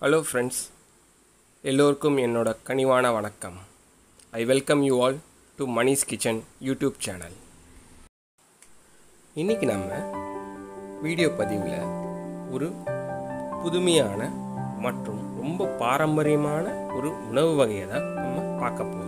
hello friends எல்லோருக்கும் என்னோட கனிவான வணக்கம் I welcome you all to Mani's kitchen YouTube channel இன்றைக்கி நம்ம வீடியோ பதிவில் ஒரு புதுமையான மற்றும் ரொம்ப பாரம்பரியமான ஒரு உணவு வகையை தான் நம்ம பார்க்க போகிறோம்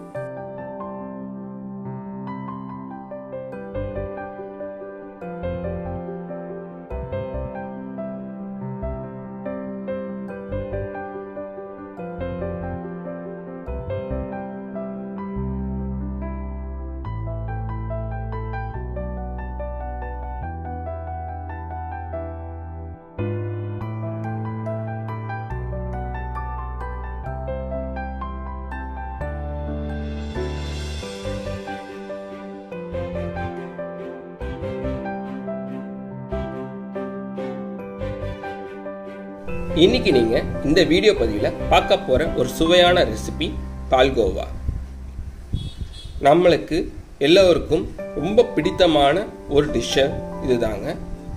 இன்னைக்கு நீங்க இந்த வீடியோ பதிவில் பார்க்க போற ஒரு சுவையான ரெசிபி பால்கோவா நம்மளுக்கு எல்லோருக்கும் ரொம்ப பிடித்தமான ஒரு டிஷ்ஷை இதுதாங்க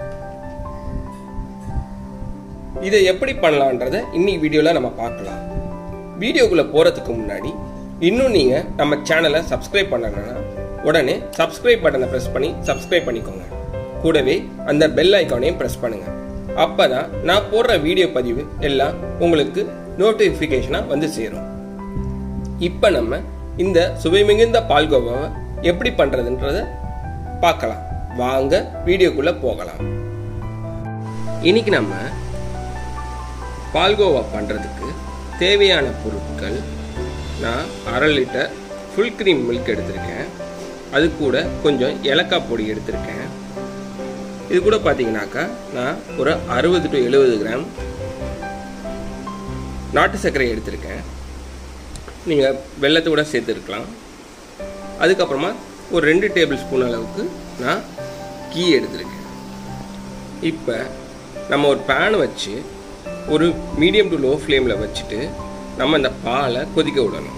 இதை எப்படி பண்ணலான்றத இன்னைக்கு வீடியோவில் நம்ம பார்க்கலாம் வீடியோக்குள்ளே போகிறதுக்கு முன்னாடி இன்னும் நீங்கள் நம்ம சேனலை சப்ஸ்கிரைப் பண்ணலைன்னா உடனே சப்ஸ்கிரைப் பட்டனை ப்ரெஸ் பண்ணி சப்ஸ்கிரைப் பண்ணிக்கோங்க கூடவே அந்த பெல் ஐக்கானையும் ப்ரெஸ் பண்ணுங்கள் அப்போ தான் நான் போடுற வீடியோ பதிவு எல்லாம் உங்களுக்கு நோட்டிஃபிகேஷனாக வந்து சேரும் இப்போ நம்ம இந்த சுவை மிகுந்த பால்கோவாவை எப்படி பண்ணுறதுன்றத பார்க்கலாம் வாங்க வீடியோக்குள்ளே போகலாம் இன்னைக்கு நம்ம பால்கோவா பண்ணுறதுக்கு தேவையான பொருட்கள் நான் அரை லிட்டர் ஃபுல் க்ரீம் மில்க் எடுத்திருக்கேன் அது கூட கொஞ்சம் ஏலக்காய் பொடி எடுத்திருக்கேன் இது கூட பார்த்தீங்கன்னாக்கா நான் ஒரு அறுபது டு எழுபது கிராம் நாட்டு சர்க்கரை எடுத்திருக்கேன் நீங்கள் வெள்ளத்தை கூட சேர்த்துருக்கலாம் அதுக்கப்புறமா ஒரு ரெண்டு டேபிள் ஸ்பூன் அளவுக்கு நான் கீ எடுத்திருக்கேன் இப்போ நம்ம ஒரு பேன் வச்சு ஒரு மீடியம் டு லோ ஃப்ளேமில் வச்சுட்டு நம்ம இந்த பாலை கொதிக்க விடணும்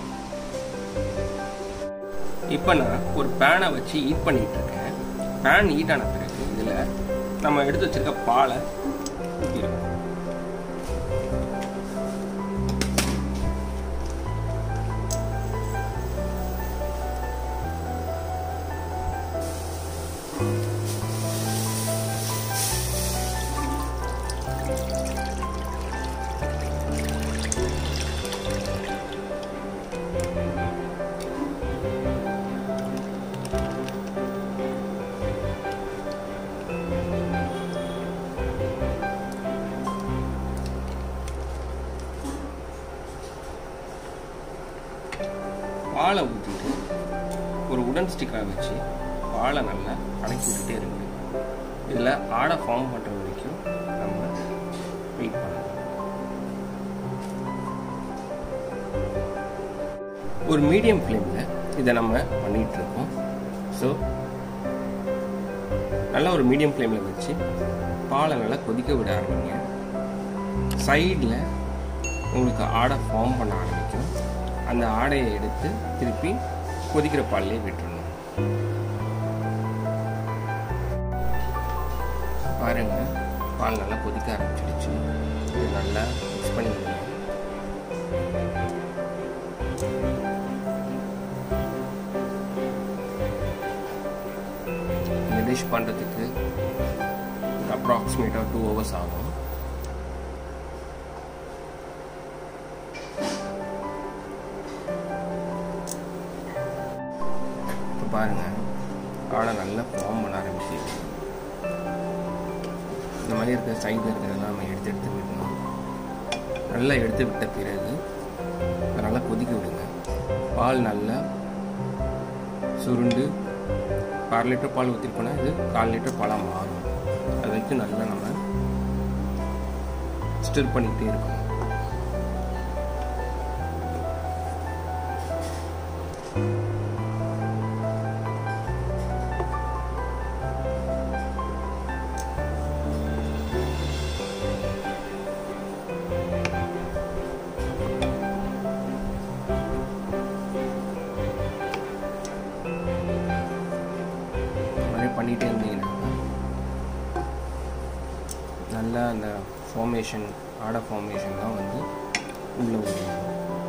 இப்போ நான் ஒரு பேனை வச்சு ஹீட் பண்ணிட்டு இருக்கேன் பேன் ஹீட் ஆன பிறகு இதில் நம்ம எடுத்து வச்சிருக்க பாலை ஊற்றிடுவோம் பாலை ஊற்றிட்டு ஒரு உடன் ஸ்டிக்கரை வச்சு பாலை நல்லா கலக்கி விட்டுட்டே இருக்கு இதில் ஆடை ஃபார்ம் பண்ணுற வரைக்கும் நம்ம வெயிட் பண்ணணும் ஒரு மீடியம் ஃப்ளேமில் இதை நம்ம பண்ணிகிட்டு இருக்கோம் ஸோ நல்லா ஒரு மீடியம் ஃப்ளேமில் வச்சு பாலை நல்லா கொதிக்க விட ஆரம்பிங்க சைடில் உங்களுக்கு ஆடை ஃபார்ம் பண்ண ஆரம்பிக்கும் அந்த ஆடையை எடுத்து திருப்பி கொதிக்கிற பால்லே விட்டுறணும் பாருங்க பால் நல்லா கொதிக்க ஆரம்பிச்சிடுச்சு இது நல்லா மிக்ஸ் பண்ணி விடுங்க இந்த டிஷ் பண்ணுறதுக்கு அப்ராக்சிமேட்டாக டூ ஹவர்ஸ் ஆகும் இப்போ பாருங்க ஆடை நல்லா ஃபார்ம் பண்ண ஆரம்பிச்சு இந்த மாதிரி இருக்கிற சைடில் இருக்கிறதெல்லாம் நம்ம எடுத்து எடுத்து விடணும் நல்லா எடுத்து விட்ட பிறகு நல்லா கொதிக்க விடுங்க பால் நல்லா சுருண்டு அரை லிட்டர் பால் ஊற்றிருக்கோன்னா இது கால் லிட்டர் பாலாக மாறும் அது வரைக்கும் நல்லா நம்ம ஸ்டிர் பண்ணிக்கிட்டே இருக்கணும் பண்ணிகிட்டே இருந்தீங்கன்னா நல்லா அந்த ஃபார்மேஷன் ஆடை ஃபார்மேஷன் தான் வந்து உள்ளே உருவாகும்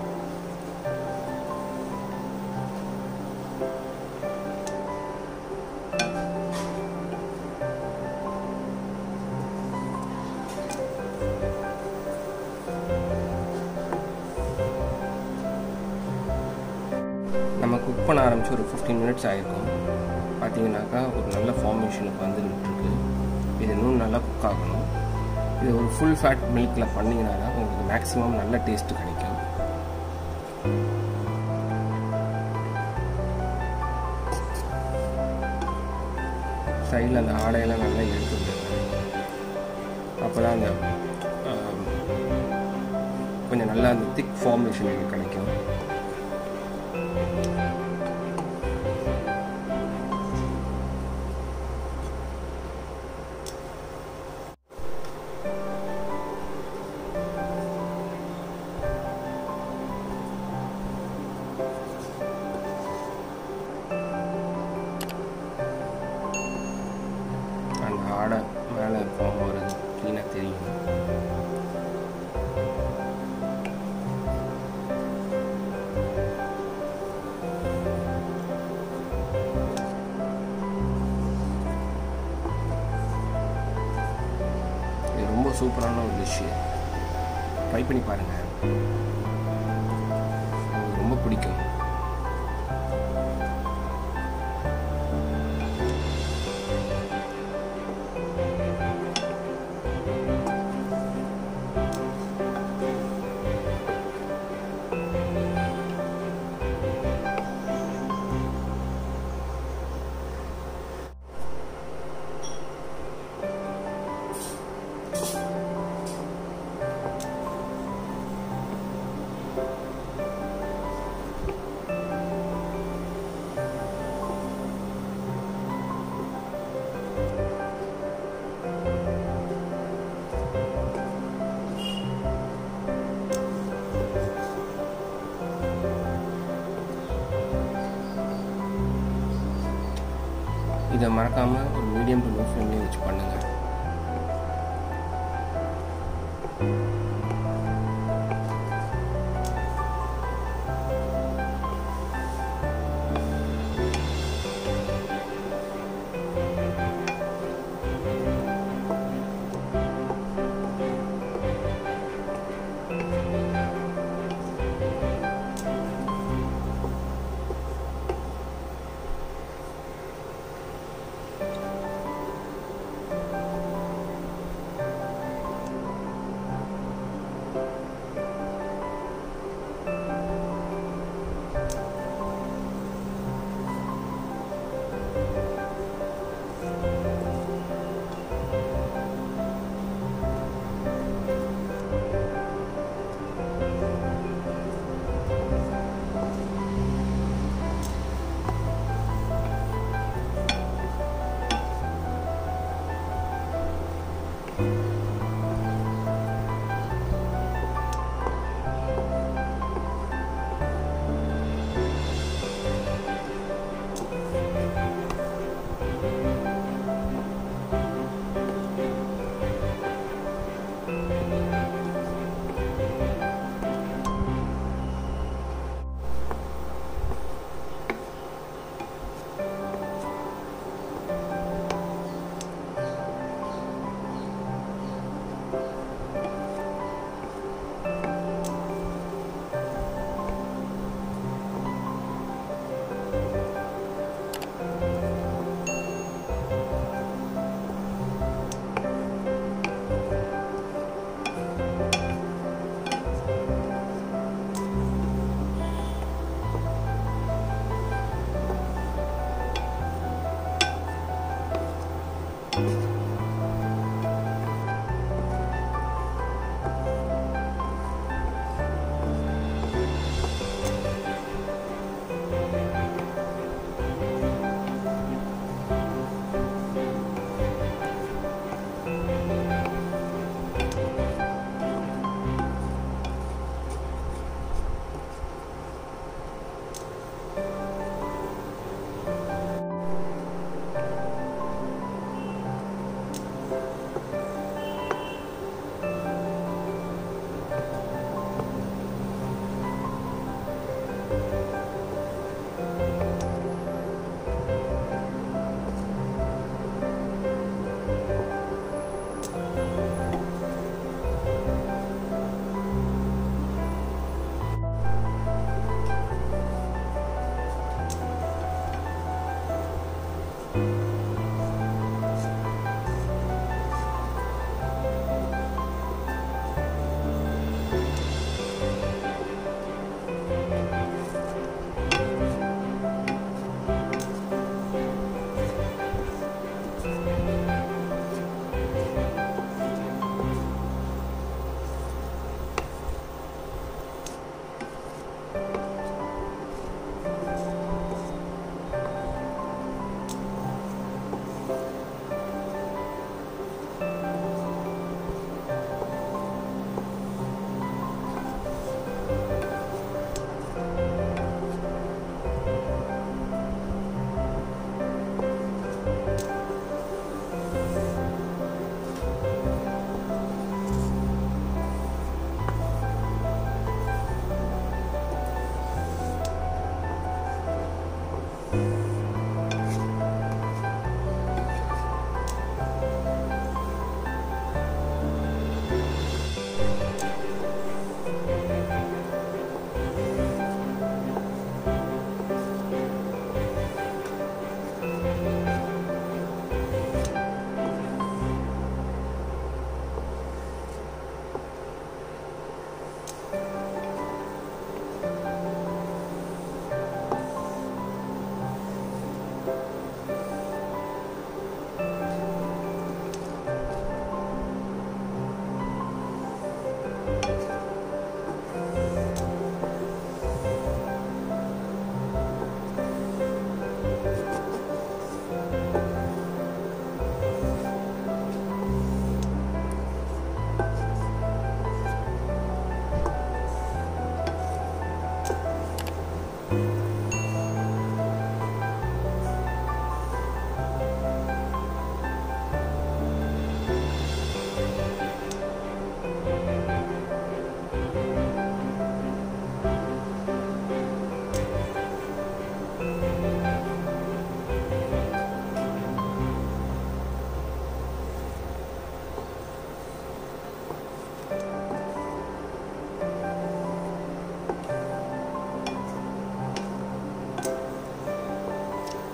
நம்ம குக் பண்ண ஆரம்பித்து ஒரு ஃபிஃப்டீன் மினிட்ஸ் ஆகிருக்கும் பார்த்தீங்கன்னாக்கா ஒரு நல்ல ஃபார்மேஷனுக்கு வந்துக்கிட்டு இருக்கு இது இன்னும் நல்லா குக் ஆகணும் இது ஒரு ஃபுல் ஃபேட் மில்கில் பண்ணிங்கன்னா தான் உங்களுக்கு மேக்ஸிமம் நல்ல டேஸ்ட்டு கிடைக்கும் சைடில் அந்த ஆடையெல்லாம் நல்லா எடுத்து விடுங்க அப்போ தான் அந்த ஆம், கொஞ்சம் நல்லா அந்த திக் ஃபார்மேஷன் எனக்கு கிடைக்கும் அந்த ஆடை மேலே ஃபார்ம் ஆகிறது க்ளீனாக தெரியும் இது ரொம்ப சூப்பரான ஒரு டிஷ்ஷு ட்ரை பண்ணி பாருங்கள் உங்களுக்கு ரொம்ப பிடிக்கும் இதை மறக்காமல் ஒரு மீடியம் டு லோ ஃப்ளேம்லேயே வச்சு பண்ணுங்கள்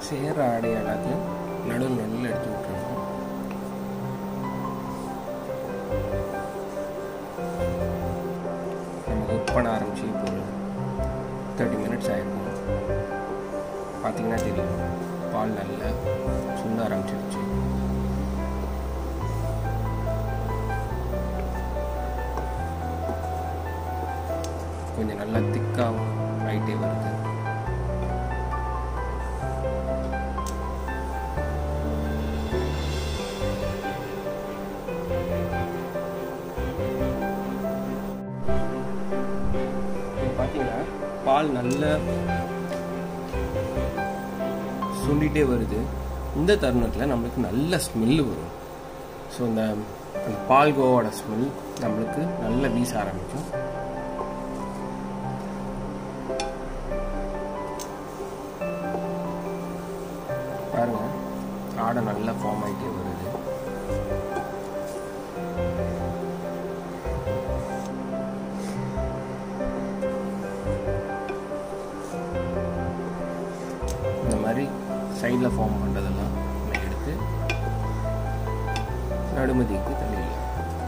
சேர்ற ஆடை எல்லாத்தையும் நடுவில் நடுவில் எடுத்து விட்டுருணும் நம்ம குக் பண்ண ஆரம்பிச்சு இப்போ ஒரு தேர்ட்டி மினிட்ஸ் ஆயிருக்கும் பார்த்தீங்கன்னா தெரியும் பால் நல்லா சுண்ட ஆரம்பிச்சிருச்சு கொஞ்சம் நல்லா திக்காகவும் ஆகிட்டே வருது பார்த்தீங்கன்னா பால் நல்லா சுண்டிகிட்டே வருது இந்த தருணத்தில் நம்மளுக்கு நல்ல ஸ்மெல்லு வரும் ஸோ இந்த அந்த பால் கோவோட ஸ்மெல் நம்மளுக்கு நல்ல வீச ஆரம்பிக்கும் பாருங்க ஆடை நல்லா ஃபார்ம் ஆகிட்டே வருது இந்த மாதிரி சைடில் ஃபார்ம் பண்ணுறதெல்லாம் நம்ம எடுத்து நடுமதிக்கு தள்ளிடலாம்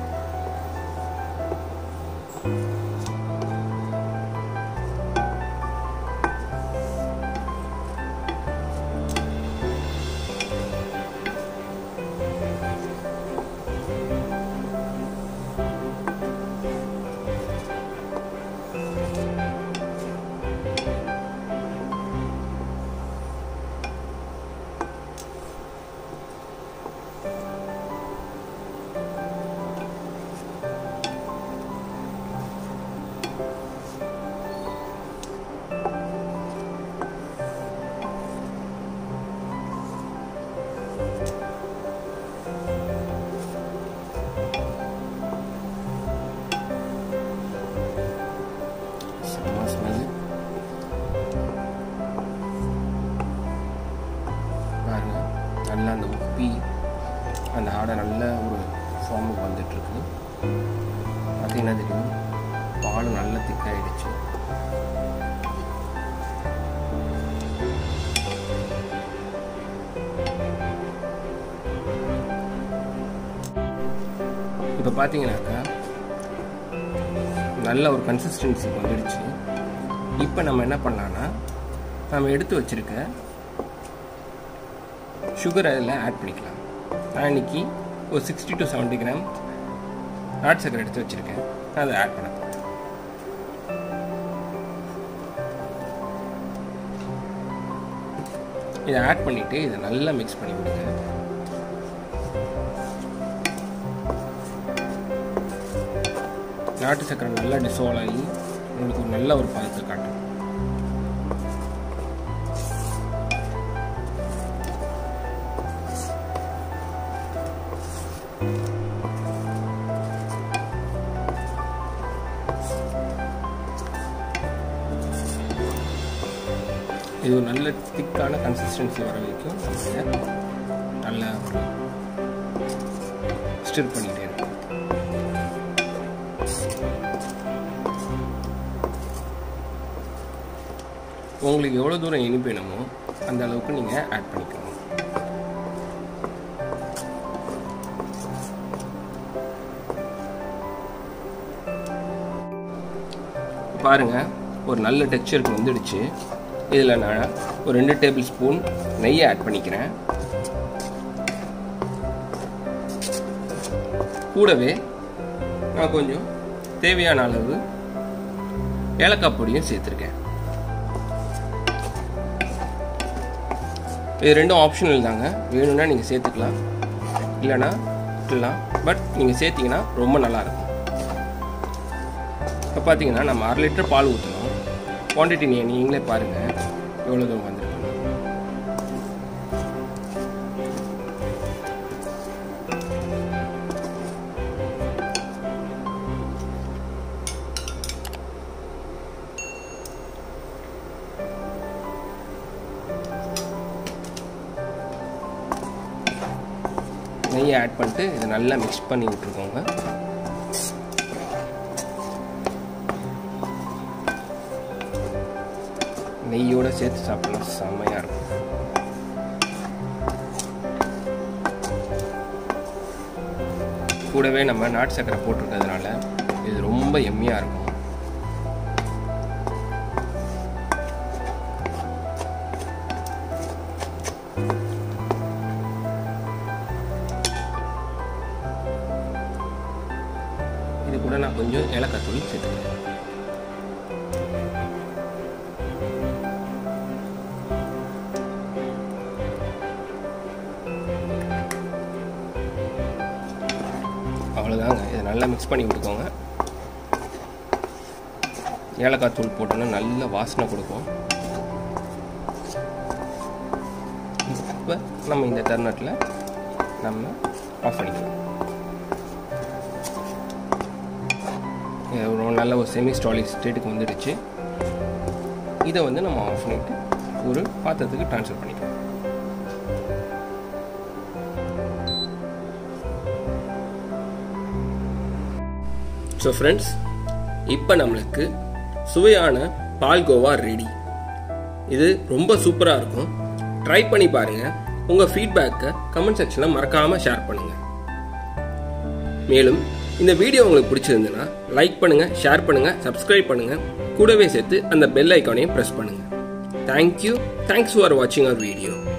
செம்ம ஸ்மெல் பாருங்க நல்லா அந்த உப்பி அந்த ஆடை நல்ல ஒரு ஃபார்முக்கு வந்துட்டுருக்கு பார்த்தீங்கன்னா தெரியும் பால் நல்லா திக்காயிடுச்சு இப்போ பார்த்தீங்கன்னாக்கா நல்ல ஒரு கன்சிஸ்டன்சி வந்துடுச்சு இப்போ நம்ம என்ன பண்ணலான்னா நம்ம எடுத்து வச்சிருக்க சுகர் அதில் ஆட் பண்ணிக்கலாம் நான் இன்னைக்கு ஒரு சிக்ஸ்டி டு செவன்ட்டி கிராம் நாட்டு சக்கரை எடுத்து வச்சுருக்கேன் அதை ஆட் பண்ண போகிறேன் இதை ஆட் பண்ணிவிட்டு இதை நல்லா மிக்ஸ் பண்ணி விடுங்க நாட்டு சக்கரை நல்லா டிசால்வ் ஆகி உங்களுக்கு ஒரு நல்ல ஒரு பதத்தை காட்டும் இது ஒரு நல்ல திக்கான கன்சிஸ்டன்சி வர வரைக்கும் நம்ம இதை நல்லா ஸ்டிர் பண்ணிகிட்டே இருக்கோம் உங்களுக்கு எவ்வளோ தூரம் இனிப்பு வேணுமோ அந்த அளவுக்கு நீங்கள் ஆட் பண்ணிக்கணும் பாருங்க ஒரு நல்ல டெக்ஸ்சருக்கு வந்துடுச்சு இதில் நான் ஒரு ரெண்டு டேபிள் ஸ்பூன் நெய்யை ஆட் பண்ணிக்கிறேன் கூடவே நான் கொஞ்சம் தேவையான அளவு ஏலக்காய் பொடியும் சேர்த்துருக்கேன் இது ரெண்டும் ஆப்ஷனல் தாங்க வேணும்னா நீங்கள் சேர்த்துக்கலாம் இல்லைன்னா விட்டுலாம் பட் நீங்கள் சேர்த்திங்கன்னா ரொம்ப நல்லாயிருக்கும் இப்போ பார்த்தீங்கன்னா நம்ம அரை லிட்டர் பால் ஊற்றணும் குவான்டிட்டி நீ நீங்களே பாருங்கள் எவ்வளோ தூரம் வந்திருக்கு நெய்யை ஆட் பண்ணிட்டு இதை நல்லா மிக்ஸ் பண்ணி விட்டுருக்கோங்க நெய்யோடு சேர்த்து சாப்பிடலாம் செம்மையாக இருக்கும் கூடவே நம்ம நாட்டு சக்கரை போட்டிருக்கிறதுனால இது ரொம்ப எம்மியாக இருக்கும் இது கூட நான் கொஞ்சம் ஏலக்காய் தூள் சேர்த்துக்கிறேன் அவ்வளோதாங்க இதை நல்லா மிக்ஸ் பண்ணி விட்டுக்கோங்க ஏலக்காய் தூள் போட்டோன்னா நல்ல வாசனை கொடுக்கும் இப்போ நம்ம இந்த தருணத்தில் நம்ம ஆஃப் பண்ணிக்கலாம் இது ஒரு நல்ல ஒரு செமி ஸ்டாலிக் ஸ்டேட்டுக்கு வந்துடுச்சு இதை வந்து நம்ம ஆஃப் பண்ணிவிட்டு ஒரு பாத்திரத்துக்கு ட்ரான்ஸ்ஃபர் பண்ணிக்கலாம் ஸோ ஃப்ரெண்ட்ஸ் இப்போ நம்மளுக்கு சுவையான பால்கோவா ரெடி இது ரொம்ப சூப்பராக இருக்கும் ட்ரை பண்ணி பாருங்கள் உங்கள் ஃபீட்பேக்கை கமெண்ட் செக்ஷனில் மறக்காமல் ஷேர் பண்ணுங்கள் மேலும் இந்த வீடியோ உங்களுக்கு பிடிச்சிருந்துன்னா லைக் பண்ணுங்கள் ஷேர் பண்ணுங்கள் சப்ஸ்கிரைப் பண்ணுங்கள் கூடவே சேர்த்து அந்த பெல் ஐக்கானையும் ப்ரெஸ் பண்ணுங்கள் தேங்க்யூ தேங்க்ஸ் ஃபார் வாட்சிங் அவர் வீடியோ